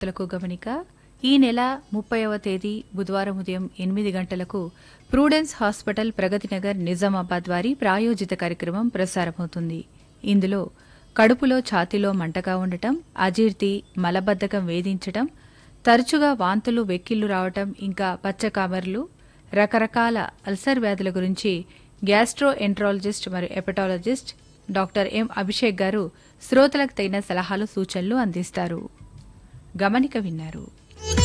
శ్రోతలకు గమనిక ఈ నెల ముప్పైవ తేదీ బుధవారం ఉదయం ఎనిమిది గంటలకు ప్రూడెన్స్ హాస్పిటల్ ప్రగతి నగర్ నిజామాబాద్ వారి ప్రాయోజిత కార్యక్రమం ప్రసారమవుతుంది ఇందులో కడుపులో ఛాతీలో మంటగా ఉండటం అజీర్తి మలబద్ధకం వేధించటం తరచుగా వాంతులు వెక్కిళ్లు రావటం ఇంకా పచ్చకామర్లు రకరకాల అల్సర్ వ్యాధుల గురించి గ్యాస్ట్రో ఎంట్రాలజిస్ట్ మరియు ఎపటాలజిస్ట్ డాక్టర్ ఎం అభిషేక్ గారు శ్రోతలకు తగిన సలహాలు సూచనలు అందిస్తారు గమనిక విన్నారు